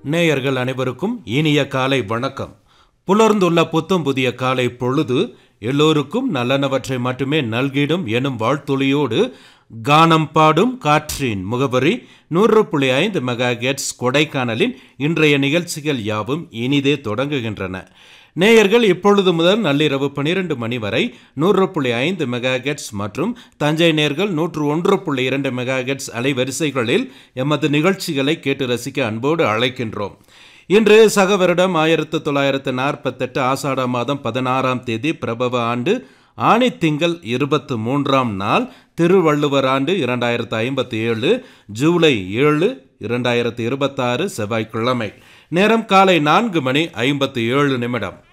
நேயர்கள் அனைவருக்கும் இனிய காலை வணக்கம் புலர்ந்துள்ள புத்தம் புதிய காலை பொழுது எல்லோருக்கும் நல்லனவற்றை மட்டுமே நல்கிடும் எனும் வாழ்த்துளியோடு கானம் பாடும் காற்றின் முகவரி நூறு புள்ளி ஐந்து மெகா கெட்ஸ் கொடைக்கானலின் இன்றைய நிகழ்ச்சிகள் யாவும் இனிதே தொடங்குகின்றன நேயர்கள் இப்பொழுது முதல் நள்ளிரவு பனிரெண்டு மணி வரை நூறு புள்ளி ஐந்து மெகா கெட்ஸ் மற்றும் தஞ்சை நேர்கள் நூற்று ஒன்று புள்ளி இரண்டு மெகா கெட்ஸ் அலைவரிசைகளில் எமது நிகழ்ச்சிகளை கேட்டு ரசிக்க அன்போடு அழைக்கின்றோம் இன்று சக வருடம் ஆயிரத்து தொள்ளாயிரத்து நாற்பத்தெட்டு ஆசாட மாதம் பதினாறாம் தேதி பிரபவ ஆண்டு ஆணி திங்கள் இருபத்து மூன்றாம் நாள் திருவள்ளுவர் ஆண்டு இரண்டாயிரத்து ஐம்பத்தி ஏழு ஜூலை ஏழு இரண்டாயிரத்து இருபத்தாறு செவ்வாய்க்கிழமை நேரம் காலை நான்கு மணி ஐம்பத்தி ஏழு நிமிடம்